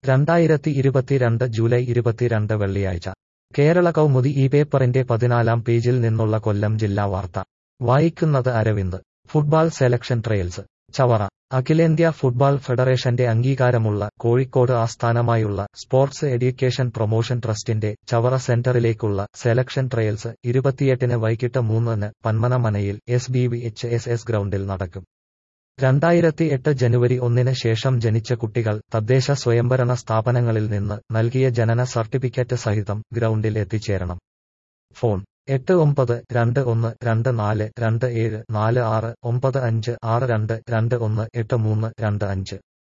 രണ്ടായിരത്തി ഇരുപത്തിരണ്ട് ജൂലൈ ഇരുപത്തിരണ്ട് വെള്ളിയാഴ്ച കേരള കൗമുദി ഈ പേപ്പറിന്റെ പതിനാലാം പേജിൽ നിന്നുള്ള കൊല്ലം ജില്ലാ വാർത്ത വായിക്കുന്നത് Aravind football selection trials Chavara അഖിലേന്ത്യാ ഫുട്ബാൾ ഫെഡറേഷന്റെ അംഗീകാരമുള്ള കോഴിക്കോട് ആസ്ഥാനമായുള്ള സ്പോർട്സ് എഡ്യൂക്കേഷൻ പ്രൊമോഷൻ ട്രസ്റ്റിന്റെ ചവറ സെന്ററിലേക്കുള്ള സെലക്ഷൻ ട്രയൽസ് ഇരുപത്തിയെട്ടിന് വൈകിട്ട് മൂന്നിന് പന്മനമനയിൽ S B V H S S ഗ്രൗണ്ടിൽ നടക്കും രണ്ടായിരത്തി എട്ട് ജനുവരി ഒന്നിന് ശേഷം ജനിച്ച കുട്ടികൾ തദ്ദേശ സ്വയംഭരണ സ്ഥാപനങ്ങളിൽ നിന്ന് നൽകിയ ജനന സർട്ടിഫിക്കറ്റ് സഹിതം ഗ്രൗണ്ടിൽ എത്തിച്ചേരണം ഫോൺ എട്ട് ഒമ്പത് രണ്ട് ഒന്ന് രണ്ട് നാല് രണ്ട് ഏഴ് നാല് ആറ് ഒമ്പത് അഞ്ച് ആറ് രണ്ട് രണ്ട് ഒന്ന് എട്ട് മൂന്ന് രണ്ട് അഞ്ച്